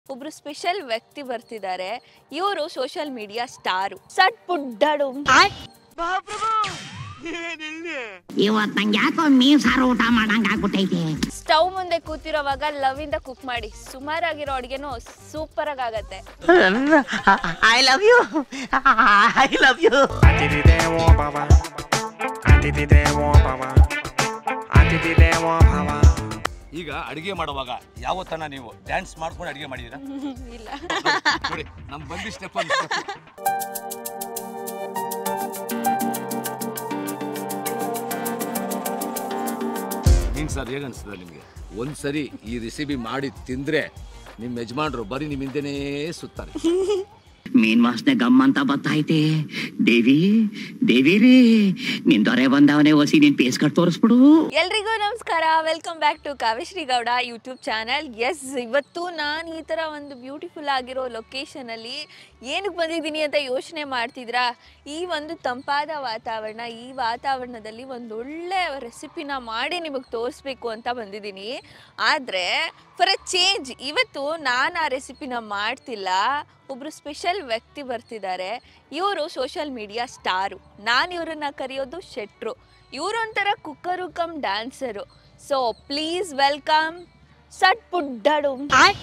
ಒಬ್ರು ಸ್ಪೆಷಲ್ ವ್ಯಕ್ತಿ ಬರ್ತಿದ್ದಾರೆ ಇವರು ಸೋಷಿಯಲ್ ಮೀಡಿಯಾ ಸ್ಟಾರು ಸಟ್ ಪುಡ್ಡಡು ಇವತ್ ನಂಗೆ ಯಾಕೋ ಮೀನ್ ಸಾರು ಊಟ ಮಾಡಂಗ್ ಆಗ್ಬಿಟ್ಟೈತೆ ಸ್ಟವ್ ಮುಂದೆ ಕೂತಿರೋವಾಗ ಲವ್ ಇಂದ ಕುಕ್ ಮಾಡಿ ಸುಮಾರಾಗಿರೋ ಅಡುಗೆನೂ ಸೂಪರ್ ಆಗಿ ಆಗತ್ತೆ I love you I love you ಅತಿಥಿದೇವೋ ಭವ ಅತಿಥಿದೇವೋ ಭವ ಅತಿಥಿದೇವೋ ಭವ ಈಗ ಅಡಿಗೆ ಮಾಡುವಾಗ ಯಾವತ್ತನ ನೀವು ಡ್ಯಾನ್ಸ್ ಮಾಡ್ಕೊಂಡು ಅಡಿಗೆ ಮಾಡಿದೀರಾ ಇಲ್ಲ ನೋಡಿ ನಮ್ ಬಂದಿ ಸ್ಟೆಪ್ ಒಂದು step. ಏನ್ ಸರ್ ಹೇಗೆ ಅನಿಸ್ತದೆ ನಿಮಗೆ ಒಂದ್ಸರಿ ಈ ರೆಸಿಪಿ ಮಾಡಿ ತಿಂದ್ರೆ ನಿಮ್ಮ ಯಜಮಾನ್ರು ಬರೀ ನಿಮ್ಮ ಹಿಂದೆನೇ ಸುತ್ತಾರೆ ಮೀನ್ ವಾಸನೆ ಗಮ್ ಅಂತ ಬತ್ತೈತೆ ದೇವಿ ದೇವಿ ರೀ ನಿನ್ ದೊರೆ ಬಂದವನೇ ಒಸಿ ನಿನ್ ಪೇಸ್ ಕಟ್ ತೋರಿಸ್ಬಿಡು ಎಲ್ರಿಗೂ ನಮಸ್ಕಾರ welcome back to Kaveshri Gowda YouTube channel yes ಇವತ್ತು ನಾನು ಈ ಥರ ಒಂದು ಬ್ಯೂಟಿಫುಲ್ ಆಗಿರೋ ಲೊಕೇಶನಲ್ಲಿ ಏನಕ್ಕೆ ಬಂದಿದ್ದೀನಿ ಅಂತ ಯೋಚನೆ ಮಾಡ್ತಿದ್ರಾ ಈ ಒಂದು ತಂಪಾದ ವಾತಾವರಣ ಈ ವಾತಾವರಣದಲ್ಲಿ ಒಂದು ಒಳ್ಳೆ ರೆಸಿಪಿನ ಮಾಡಿ ನಿಮಗೆ ತೋರಿಸ್ಬೇಕು ಅಂತ ಬಂದಿದ್ದೀನಿ ಆದರೆ ಫಾರ್ ಅ ಚೇಂಜ್ ಇವತ್ತು ನಾನು ಆ ರೆಸಿಪಿನ ಮಾಡ್ತಿಲ್ಲ ಒಬ್ಬರು ಸ್ಪೆಷಲ್ ವ್ಯಕ್ತಿ ಬರ್ತಿದ್ದಾರೆ ಇವರು ಸೋಷಿಯಲ್ ಮೀಡಿಯಾ ಸ್ಟಾರು ನಾನು ಇವರನ್ನ ಕರೆಯೋದು ಶೆಟ್ರು ಇವರೊಂಥರ cooker cum dancer so please welcome ಸಟ್ ಪುಡ್ಡಡು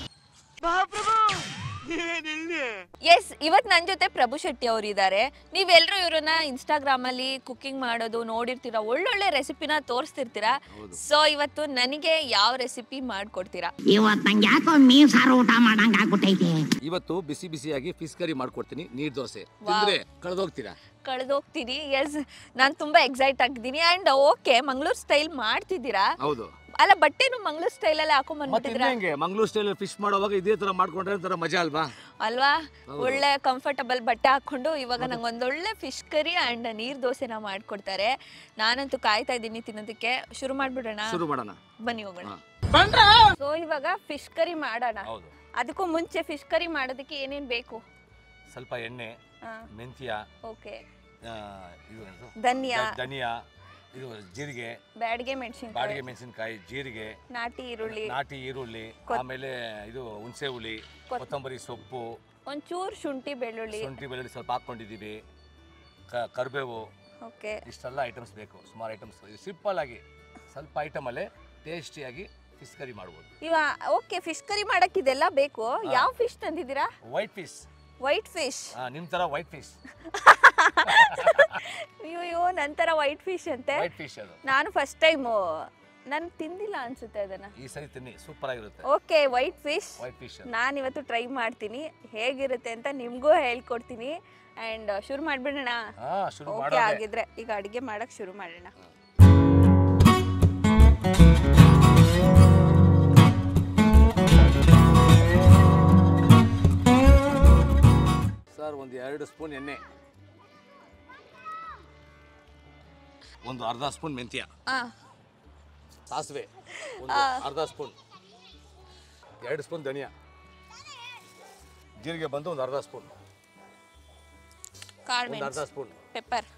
ಎಸ್ ಇವತ್ತು ನನ್ನ ಜೊತೆ ಪ್ರಭು ಶೆಟ್ಟಿ ಅವರು ಇದ್ದಾರೆ ನೀವೆಲ್ಲರೂ ಇವ್ರನ್ನ ಇನ್ಸ್ಟಾಗ್ರಾಮ್ ಅಲ್ಲಿ ಕುಕಿಂಗ್ ಮಾಡೋದು ನೋಡಿರ್ತೀರಾ ಒಳ್ಳೊಳ್ಳೆ ರೆಸಿಪಿನ ತೋರಿಸ್ತಿರ್ತೀರಾ ಸೊ ಇವತ್ತು ನನಗೆ ಯಾವ ರೆಸಿಪಿ ಮಾಡ್ಕೊಡ್ತೀರಾ ಇವತ್ ನಂಗೆ ಯಾಕೋ ಮೀನ್ ಸಾರು ಊಟ ಮಾಡಂಗ್ ಆಗ್ಬಿಟ್ಟೈತೆ ಇವತ್ತು ಬಿಸಿ ಬಿಸಿಯಾಗಿ ಫಿಶ್ ಕರಿ ಮಾಡ್ಕೊಡ್ತೀನಿ ನೀರ್ ದೋಸೆ ತಿಂದ್ರೆ ಕಳೆದೋಗ್ತೀರಾ ಕಳೆದೋಗ್ತೀನಿ ಎಸ್ ನಾನು ತುಂಬಾ ಎಕ್ಸೈಟ್ ಆಗಿದ್ದೀನಿ ಆ್ಯಂಡ್ ಓಕೆ ಮಂಗಳೂರು ಸ್ಟೈಲ್ ಮಾಡ್ತಿದ್ದೀರಾ ಹೌದು ಅಲ್ಲ ಬಟ್ಟೆನು ಮಂಗಳೂರು ಸ್ಟೈಲಲ್ಲಿ ಹಾಕೊಂಡ್ ಮತ್ತೆ ಬಂದ್ಬಿಟ್ಟಿದ್ದೀರಾ ಹೆಂಗೆ ಮಂಗಳೂರು ಸ್ಟೈಲ್ ಫಿಶ್ ಮಾಡುವಾಗ ಇದೇ ತರ ಮಾಡ್ಕೊಂಡ್ರೆ ಒಂಥರ ಮಜಾ ಅಲ್ವಾ ಅಲ್ವಾ ಒಳ್ಳೆ ಕಂಫರ್ಟಬಲ್ ಬಟ್ಟೆ ಹಾಕೊಂಡು ಇವಾಗ ನಂಗೆ ಒಂದೊಳ್ಳೆ ಫಿಶ್ ಕರಿ ಆ್ಯಂಡ್ ನೀರ್ ದೋಸೆನ ಮಾಡ್ಕೊಡ್ತಾರೆ ನಾನಂತೂ ಕಾಯ್ತಾ ಇದ್ದೀನಿ ತಿನ್ನೋದಕ್ಕೆ ಶುರು ಮಾಡ್ಬಿಡೋಣ ಶುರು ಮಾಡೋಣ ಬನ್ನಿ ಹೋಗೋಣ ಹಾ. ಸೊ ಇವಾಗ ಫಿಶ್ ಕರಿ ಮಾಡೋಣ ಹೌದು ಅದಕ್ಕೂ ಮುಂಚೆ ಫಿಶ್ ಕರಿ ಮಾಡೋದಕ್ಕೆ ಏನೇನ್ ಬೇಕು ಸ್ವಲ್ಪ ಎಣ್ಣೆ ಮೆಂತ್ಯ ಓಕೆ ಆ, ಇದು ಏನದು? ಧನಿಯಾ ಧ- ಧನಿಯಾ ಇದು ಜೀರಿಗೆ ಬ್ಯಾಡಿಗೆ ಮೆಣಸಿನ್ಕಾಯಿ ಬಾಡಿಗೆ ಮೆಣಸಿನಕಾಯಿ ಜೀರಿಗೆ ನಾಟಿ ಈರುಳ್ಳಿ ನಾಟಿ ಈರುಳ್ಳಿ ಆಮೇಲೆ ಇದು ಹುಣಸೆ ಹುಳಿ ಕೊತ್ತಂಬರಿ ಸೊಪ್ಪು ಒಂಚೂರು ಶುಂಠಿ ಬೆಳ್ಳುಳ್ಳಿ ಶುಂಠಿ ಬೆಳ್ಳುಳ್ಳಿ ಸ್ವಲ್ಪ ಹಾಕೊಂಡಿದ್ದೀವಿ ಕ- ಕರಿಬೇವು ಓಕೆ ಇಷ್ಟೆಲ್ಲ ಐಟಮ್ಸ್ ಬೇಕು ಸುಮಾರು ಐಟಮ್ಸ್ ಸಿಂಪಲ್ ಆಗಿ ಸ್ವಲ್ಪ ಐಟಮಲ್ಲೇ ಟೇಸ್ಟಿಯಾಗಿ ಫಿಶ್ ಕರಿ ಮಾಡ್ಬೋದು ಇವ ಓಕೆ ಫಿಶ್ ಕರಿ ಮಾಡಕ್ ಇದೆಲ್ಲ ಬೇಕು ಯಾವ ಫಿಶ್ ತಂದಿದ್ದೀರಾ ವೈಟ್ ಫಿಶ್ ವೈಟ್ ಫಿಶ್ ನಿಮ್ಮ ಥರ ವೈಟ್ ಫಿಶ್ ಅಯ್ಯೋ ನಂತರ ವೈಟ್ ಫಿಶ್ ಅಂತೆ ವೈಟ್ ಫಿಶ್ ಅದು ನಾನು ಫಸ್ಟ್ ಟೈಮು ನಾನು ತಿಂದಿಲ್ಲ ಅನ್ಸುತ್ತೆ ಅದನ್ನ ಈ ಸರಿ ತಿನ್ನಿ ಸೂಪರ್ ಆಗಿರುತ್ತೆ okay white fish white fish ನಾನು ಇವತ್ತು ಟ್ರೈ ಮಾಡ್ತೀನಿ ಹೇಗಿರುತ್ತೆ ಅಂತ ನಿಮಗೂ ಹೇಳ್ಕೊಡ್ತೀನಿ ಆ್ಯಂಡ್ ಶುರು ಮಾಡಿಬಿಡೋಣ ಹಾ ಶುರು ಓಕೆ ಮಾಡೋದೇ ಆಗಿದ್ರೆ ಈಗ ಅಡುಗೆ ಮಾಡಕ್ಕೆ ಶುರು ಮಾಡೋಣ ಸರ್ ಒಂದು ಎರಡು ಸ್ಪೂನ್ ಎಣ್ಣೆ ಒಂದು ಅರ್ಧ ಸ್ಪೂನ್ ಮೆಂತ್ಯ ಹಾಂ ಸಾಸಿವೆ ಒಂದು ಅರ್ಧ ಸ್ಪೂನ್ ಎರಡು ಸ್ಪೂನ್ ಧನಿಯಾ ಜೀರಿಗೆ ಬಂದು ಒಂದು ಅರ್ಧ ಸ್ಪೂನ್ ಕಾಳು ಒಂದು ಅರ್ಧ ಮೆಣಸು ಸ್ಪೂನ್ ಪೆಪ್ಪರ್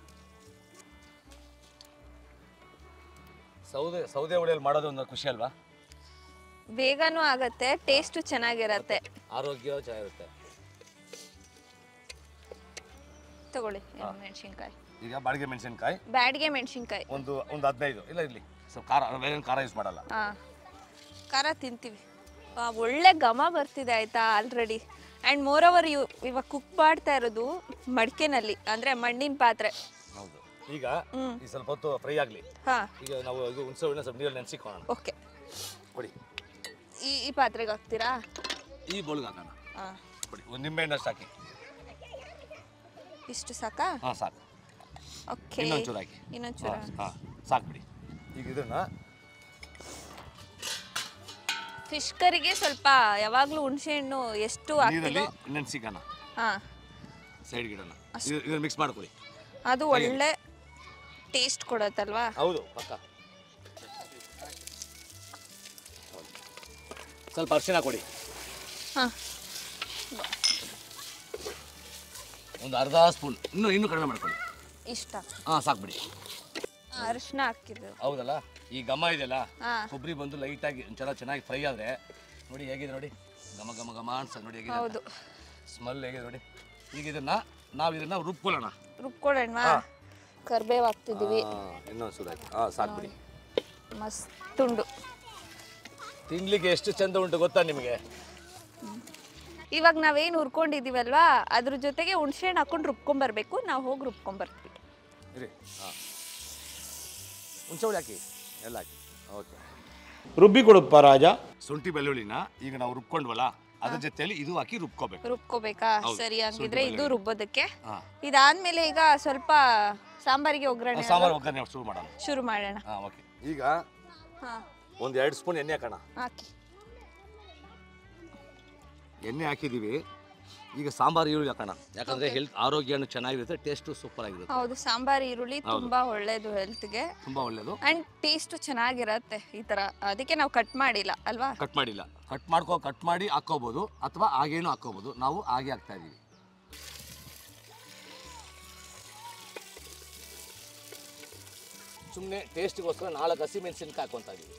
ಸೌದೆ ಸೌದೆ ಒಲೆಯಲ್ಲಿ ಮಾಡೋದು ಒಂದು ಖುಷಿ ಅಲ್ವಾ ಬೇಗನೂ ಆಗತ್ತೆ ಟೇಸ್ಟು ಚೆನ್ನಾಗಿರತ್ತೆ ಆರೋಗ್ಯ ಚೆನ್ನಾಗಿರುತ್ತೆ ತಗೊಳ್ಳಿ ಮೆಣಸಿನ್ಕಾಯಿ ಈಗ ಬಾಡಿಗೆ ಮೆಣಸಿನ್ಕಾಯಿ ಬ್ಯಾಡಿಗೆ ಮೆಣಸಿನ್ಕಾಯಿ ಒಂದು ಒಂದು ಹದಿನೈದು ಇಲ್ಲ ಇರಲಿ ಸ್ವಲ್ಪ ಖಾರ ಬೇರೆ ಖಾರ ಯೂಸ್ ಮಾಡಲ್ಲ ಹಾಂ ಖಾರ ತಿಂತೀವಿ ಆ, ಒಳ್ಳೆ ಘಮ ಬರ್ತಿದೆ ಆಯ್ತಾ ಆಲ್ರೆಡಿ ಆ್ಯಂಡ್ ಮೋರ್ ಓವರ್ ಇವ್ ಇವಾಗ ಕುಕ್ ಮಾಡ್ತಾ ಇರೋದು ಮಡಿಕೆನಲ್ಲಿ ಅಂದರೆ ಮಣ್ಣಿನ ಪಾತ್ರೆ ಹೌದು ಈಗ ಹ್ಮ್. ಈ ಸ್ವಲ್ಪ ಹೊತ್ತು ಫ್ರೈ ಆಗಲಿ ಹಾಂ ಈಗ ನಾವು ಇದು ಹುಣಸೆ ಹುಣ್ಣಿನ ಸ್ವಲ್ಪ ನೀರಲ್ಲಿ ನೆನೆಸಿಕೊಳ್ಳೋಣ ಓಕೆ ಕೊಡಿ ಈ ಈ ಪಾತ್ರೆಗೆ ಹಾಕ್ತೀರಾ ಈ ಬೌಲ್ಗೆ ಹಾಕೋಣ ಹಾಂ ಕೊಡಿ ಒಂದು ನಿಂಬೆಹಣ್ಣಷ್ಟು ಹಾಕಿ ಇಷ್ಟು ಸಾಕಾ ಹಾಂ ಸಾಕು ಓಕೆ ಇನ್ನೊಂದು ಚೂರು ಹಾಕಿ ಇನ್ನೊಂದು ಚೂರ ಹಾಂ ಸಾಕು ಬಿಡಿ ಈಗ ಇದನ್ನ ಫಿಶ್ ಕರಿಗೆ ಸ್ವಲ್ಪ ಯಾವಾಗಲೂ ಹುಣಸೆ ಹಣ್ಣು ಎಷ್ಟು ನೀರಲ್ಲಿ ಹಾಕ್ತೀವೋ ನೆನೆಸಿಕೋಣ ಹಾಂ ಸೈಡ್ಗೆ ಇಡೋಣ ಇದು- ಇದನ್ನ ಮಿಕ್ಸ್ ಮಾಡ್ಕೊಳ್ಳಿ ಅದು ಒಳ್ಳೆ ಟೇಸ್ಟ್ ಕೊಡತ್ತಲ್ವಾ ಹೌದು ಪಕ್ಕ ಸ್ವಲ್ಪ ಅರಿಶಿನ ಕೊಡಿ ಹಾಂ ಒಂದು ಅರ್ಧ ಸ್ಪೂನ್ ಇನ್ನೂ ಇನ್ನೂ ಕಡಿಮೆ ಮಾಡ್ಕೊಳ್ಳಿ ಇಷ್ಟ ಹಾಂ ಸಾಕು ಬಿಡಿ ಅರಿಶಿನ ಹಾಕಿದ್ದು ಹೌದಲ್ಲ ಈ ಘಮ ಇದೆಯಲ್ಲ ಹಾಂ ಕೊಬ್ಬರಿ ಬಂದು ಲೈಟಾಗಿ ಒಂಚೂರ ಚೆನ್ನಾಗಿ ಫ್ರೈ ಆದರೆ ನೋಡಿ ಹೇಗಿದೆ ನೋಡಿ ಘಮ ಘಮ ಘಮ ಅನ್ಸ ನೋಡಿ ಹೇಗಿದೆ ಹೌದು ಸ್ಮೆಲ್ ಹೇಗಿದೆ ನೋಡಿ ಈಗ ಇದನ್ನ ನಾವು ಇದನ್ನ ರುಬ್ಕೊಳ್ಳೋಣ ರುಬ್ಕೊಡೋಣ ಕರ್ಬೇವು ಹಾಕ್ತಿದೀವಿ ಇನ್ನೊಂದು ಸುದ ಹಾಂ ಸಾಕು ಬಿಡಿ ಮಸ್ತ್ ಉಂಡು ತಿನ್ಲಿಕ್ಕೆ ಎಷ್ಟು ಚಂದ ಉಂಟು ಗೊತ್ತಾ ನಿಮಗೆ ಇವಾಗ ನಾವೇನು ಹುರ್ಕೊಂಡಿದೀವಲ್ವಾ ಅದ್ರ ಜೊತೆಗೆ ಹುಣ್ಸೆ ಹಣ್ಣು ಹಾಕೊಂಡು ರುಬ್ಕೊಂಬರ್ಬೇಕು ನಾವು ಹೋಗಿ ರುಬ್ಕೊಂಬರ್ತೀವಿ ಇರಿ ಹಾಂ ಹುಣಸೆ ಹುಳಿ ಹಾಕಿ ಎಲ್ಲ ಹಾಕಿ ಓಕೆ ರುಬ್ಬಿ ಕೊಡುಪ್ಪ ರಾಜ ಶುಂಠಿ ಬೆಳ್ಳುಳ್ಳಿನ ಈಗ ನಾವು ರುಬ್ಕೊಂಡ್ವಲ್ಲ ಅದ್ರ ಜೊತೆಯಲ್ಲಿ ಇದು ಹಾಕಿ ರುಬ್ಕೋಬೇಕು ರುಬ್ಕೋಬೇಕಾ ಹೌದು. ಸರಿ ಹಂಗಿದ್ರೆ ಶುಂಠಿ ಇದು ರುಬ್ಬೋದಕ್ಕೆ ಹಾಂ ಇದಾದ್ಮೇಲೆ ಈಗ ಸ್ವಲ್ಪ ಸಾಂಬಾರಿಗೆ ಒಗ್ಗರಣೆ ಸಾಂಬಾರು ಒಗ್ಗರಣೆ ಶುರು ಮಾಡೋಣ ಶುರು ಮಾಡೋಣ ಹಾಂ ಓಕೆ ಈಗ ಹಾ ಒಂದು ಎರಡು ಸ್ಪೂನ್ ಎಣ್ಣೆ ಹಾಕೋಣ ಹಾಕಿ ಎಣ್ಣೆ ಹಾಕಿದ್ದೀವಿ ಈಗ ಸಾಂಬಾರು ಈರುಳ್ಳಿ ಹಾಕೋಣ ಯಾಕಂದ್ರೆ ಹೆಲ್ತ್ ಆರೋಗ್ಯನೂ ಚೆನ್ನಾಗಿರುತ್ತೆ ಟೇಸ್ಟು ಸೂಪರ್ ಆಗಿರುತ್ತೆ ಹೌದು ಸಾಂಬಾರ್ ಈರುಳ್ಳಿ ತುಂಬಾ ಒಳ್ಳೇದು ಹೆಲ್ತ್ಗೆ ತುಂಬಾ ಒಳ್ಳೇದು ಅಂಡ್ ಟೇಸ್ಟ್ ಚೆನ್ನಾಗಿರತ್ತೆ ಈ ತರ ಅದಕ್ಕೆ ನಾವು ಕಟ್ ಮಾಡಿಲ್ಲ ಅಲ್ವಾ ಕಟ್ ಮಾಡಿಲ್ಲ ಕಟ್ ಮಾಡ್ಕೋ ಕಟ್ ಮಾಡಿ ಹಾಕೋಬಹುದು ಅಥವಾ ಹಾಗೇನು ಹಾಕೋಬಹುದು ನಾವು ಹಾಗೆ ಹಾಕ್ತಾ ಇದೀವಿ ಸುಮ್ಮನೆ ಟೇಸ್ಟ್ಗೋಸ್ಕರ ನಾಲ್ಕು ಹಸಿ ಮೆಣಸಿನ್ಕಾಯಿ ಹಾಕೊಂತ ಇದೀವಿ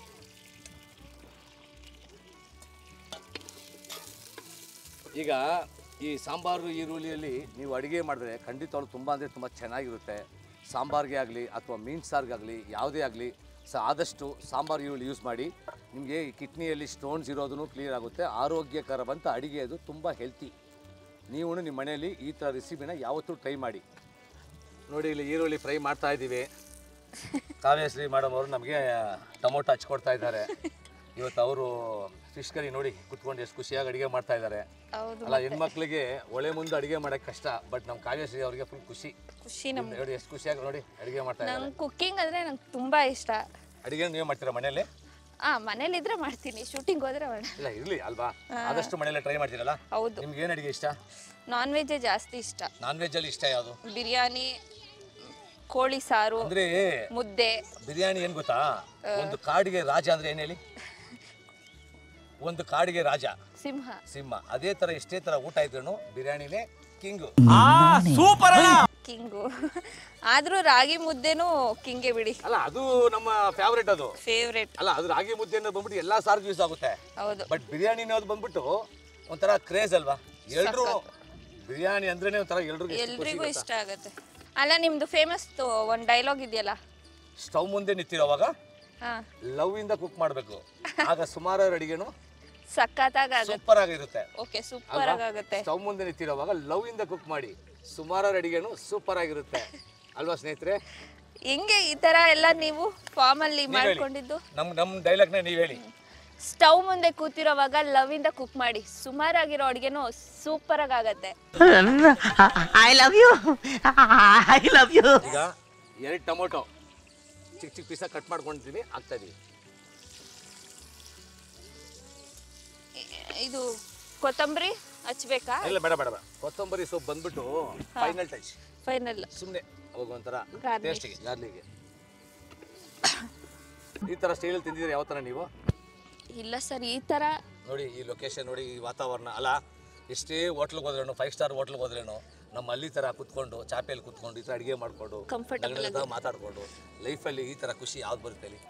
ಈಗ ಈ ಸಾಂಬಾರು ಈರುಳ್ಳಿಯಲ್ಲಿ ನೀವು ಅಡುಗೆ ಮಾಡಿದ್ರೆ ಖಂಡಿತವಾಗ್ಲೂ ತುಂಬ ಅಂದರೆ ತುಂಬ ಚೆನ್ನಾಗಿರುತ್ತೆ ಸಾಂಬಾರ್ಗೆ ಆಗಲಿ ಅಥವಾ ಮೀನು ಸಾರಿಗೆ ಆಗಲಿ ಯಾವುದೇ ಆಗಲಿ ಸ ಆದಷ್ಟು ಸಾಂಬಾರು ಈರುಳ್ಳಿ ಯೂಸ್ ಮಾಡಿ ನಿಮಗೆ ಈ ಕಿಡ್ನಿಯಲ್ಲಿ ಸ್ಟೋನ್ಸ್ ಇರೋದನ್ನು ಕ್ಲಿಯರ್ ಆಗುತ್ತೆ ಆರೋಗ್ಯಕರವಂತ ಅಡುಗೆ ಅದು ತುಂಬ ಹೆಲ್ತಿ ನೀವು ನಿಮ್ಮ ಮನೆಯಲ್ಲಿ ಈ ಥರ ರೆಸಿಪಿನ ಯಾವತ್ತೂ ಟ್ರೈ ಮಾಡಿ ನೋಡಿ ಇಲ್ಲಿ ಈರುಳ್ಳಿ ಫ್ರೈ ಮಾಡ್ತಾ ಇದ್ದೀವಿ ಕಾವ್ಯಶ್ರೀ ಮೇಡಮ್ ಅವರು ನಮಗೆ ಟೊಮೊಟೊ ಹಚ್ಕೊಡ್ತಾ ಇದ್ದಾರೆ ಇವತ್ತು ಅವರು ಫಿಶ್ ಕರಿ ನೋಡಿ ಕುತ್ಕೊಂಡು ಎಷ್ಟು ಖುಷಿಯಾಗಿ ಅಡುಗೆ ಮಾಡ್ತಾ ಇದ್ದಾರೆ ಹೌದು ಅಲ್ಲ ಹೆಣ್ಮಕ್ಳಿಗೆ ಒಳೆ ಮುಂದೆ ಅಡುಗೆ ಮಾಡಕ್ಕೆ ಕಷ್ಟ ಬಟ್ ನಮ್ಮ ಕಾವ್ಯಶ್ರೀ ಅವರಿಗೆ ಫುಲ್ ಖುಷಿ ಖುಷಿ ನಮ್ ನೋಡಿ ಎಷ್ಟು ಖುಷಿಯಾಗಿ ನೋಡಿ ಅಡುಗೆ ಮಾಡ್ತಾ ಇದ್ದಾರೆ ನಂಗೆ ಕುಕ್ಕಿಂಗ್ ಅಂದ್ರೆ ನಂಗೆ ತುಂಬಾ ಇಷ್ಟ ಅಡುಗೆ ನೀವೇ ಮಾಡ್ತೀರಾ ಮನೆಯಲ್ಲಿ ಆ ಮನೇಲಿದ್ರೆ ಮಾಡ್ತೀನಿ ಶೂಟಿಂಗ್ ಹೋದ್ರೆ ಮಾಡ ಇಲ್ಲ ಇರಲಿ ಅಲ್ವಾ ಆದಷ್ಟು ಮನೆಯಲ್ಲೇ ಟ್ರೈ ಮಾಡ್ತೀರಲ್ಲ ಹೌದು ನಿಮ್ಗೆ ಏನು ಅಡುಗೆ ಇಷ್ಟ ನಾನ್ ವೆಜ್ಜೇ ಜಾಸ್ತಿ ಇಷ್ಟ ನಾನ್ ವೆಜ್ ಅಲ್ಲಿ ಇಷ್ಟ ಯಾವುದು ಬಿರಿಯಾನಿ ಕೋಳಿ ಸಾರು ಅಂದ್ರೆ ಮುದ್ದೆ ಬಿರಿಯಾನಿ ಏನ್ ಗೊತ್ತಾ ಒಂದು ಕಾಡಿಗೆ ರಾಜ ಅಂದ್ರೆ ಏನ್ ಹೇಳಿ ಒಂದು ಕಾಡಿಗೆ ರಾಜ ಸಿಂಹ ಸಿಂಹ ಅದೇ ತರ ಎಷ್ಟೇ ತರ ಊಟ ಇದ್ರು ಬಿರಿಯಾನಿನೇ ಕಿಂಗು ಕಿಂಗು ಆದ್ರೂ ರಾಗಿ ಮುದ್ದೆನೂ ಕಿಂಗೆ ಬಿಡಿ ಅಲ್ಲ ಅದು ನಮ್ಮ ಫೇವ್ರೇಟ್ ಅದು ಫೇವ್ರೇಟ್ ಅಲ್ಲ ಅದು ರಾಗಿ ಮುದ್ದೆ ಅನ್ನೋದು ಬಂದ್ಬಿಟ್ಟು ಎಲ್ಲಾ ಸಾರ್ಗೂ ಯೂಸ್ ಆಗುತ್ತೆ ಹೌದು ಬಟ್ ಬಿರಿಯಾನಿ ಅನ್ನೋದು ಬಂದ್ಬಿಟ್ಟು ಒಂಥರ ಕ್ರೇಜ್ ಅಲ್ವಾ ಎಲ್ರು ಬಿರಿಯಾನಿ ಅಂದ್ರೇನೆ ಒಂಥರ ಎಲ್ರಿಗೂ ಎಲ್ರಿಗೂ ಇಷ್ಟ ಆಗತ್ತೆ ಅಲ್ಲ ನಿಮ್ದು ಫೇಮಸ್ ಒಂದ್ ಡೈಲಾಗ್ ಇದೆಯಲ್ಲ ಸ್ಟವ್ ಮುಂದೆ ನಿಂತಿರೋವಾಗ ಹಾ ಲವ್ ಇಂದ ಕುಕ್ ಮಾಡಬೇಕು ಆಗ ಸುಮಾರು ಅಡಿಗೆನು ಸಖತ್ತಾಗ ಆಗತ್ತೆ ಸೂಪರ್ ಆಗಿರುತ್ತೆ ಓಕೆ ಸೂಪರ್ ಆಗುತ್ತೆ ಸ್ಟವ್ ಮುಂದೆ ನಿಂತಿರೋವಾಗ ಲವ್ ಇಂದ ಕುಕ್ ಮಾಡಿ ಸುಮಾರು ಅಡಿಗೆನು ಸೂಪರ್ ಆಗಿರುತ್ತೆ ಅಲ್ವಾ ಸ್ನೇಹಿತರೆ ಹೆಂಗೆ ಈ ತರ ಎಲ್ಲ ನೀವು ಫಾರ್ಮ್ ಅಲ್ಲಿ ನೀವ್ ಹೇಳಿ. ಮಾಡ್ಕೊಂಡಿದ್ದು ನಮ್ ನಮ್ ಡೈಲಾಗ್ನ ನೀವ್ ಹೇಳಿ ಸ್ಟವ್ ಮುಂದೆ ಕೂತಿರೋವಾಗ ಲವ್ ಇಂದ ಕುಕ್ ಮಾಡಿ ಸುಮಾರಾಗಿರೋ ಅಡುಗೆನೂ ಸೂಪರ್ ಆಗಿ ಆಗತ್ತೆ I love you. I love you. ಈಗ ಎರಡು ಟೊಮೊಟೊ ಚಿಕ್ಕ ಚಿಕ್ಕ ಪೀಸ ಕಟ್ ಮಾಡ್ಕೊಂಡಿದ್ದೀವಿ ಹಾಕ್ತಾ ಇದೀವಿ ಇದು ಕೊತ್ತಂಬರಿ ಹಚ್ಬೇಕಾ ಇಲ್ಲ ಬೇಡ ಬೇಡ ಬೇಡ ಕೊತ್ತಂಬರಿ ಸೊಪ್ಪು ಬಂದ್ಬಿಟ್ಟು ಫೈನಲ್ ಟಚ್ ಫೈನಲ್ ಸುಮ್ಮನೆ ಹೋಗುವಂಥರ Garnish. ಟೇಸ್ಟಿಗೆ ಗಾರ್ಲಿಗೆ ಈ ಥರ ಸ್ಟೈಲಲ್ಲಿ ತಿಂದಿದ್ದೀರಿ ಯಾವ ಥರ ನೀವು ಇಲ್ಲ ಸರ್ ಈ ತರ ನೋಡಿ ಈ ಲೊಕೇಶನ್ ನೋಡಿ ಈ ವಾತಾವರಣ ಅಲ್ಲ ಎಷ್ಟೇ ಹೋಟ್ಲಿಗೆ ಹೋದ್ರೇನು ಫೈವ್ ಸ್ಟಾರ್ ಹೋಟ್ಲಿಗೆ ಹೋದ್ರೇನು ನಮ್ಮ ಅಲ್ಲಿ ಥರ ಕುತ್ಕೊಂಡು ಚಾಪೆಯಲ್ಲಿ ಕುತ್ಕೊಂಡು ಈ ಥರ ಅಡುಗೆ ಮಾಡಿಕೊಂಡು Comfortable ಮಾತಾಡಿಕೊಂಡು ಲೈಫಲ್ಲಿ ಈ ಥರ ಖುಷಿ ಯಾವ್ದು ಬರುತ್ತೆ ಅಲ್ಲಿ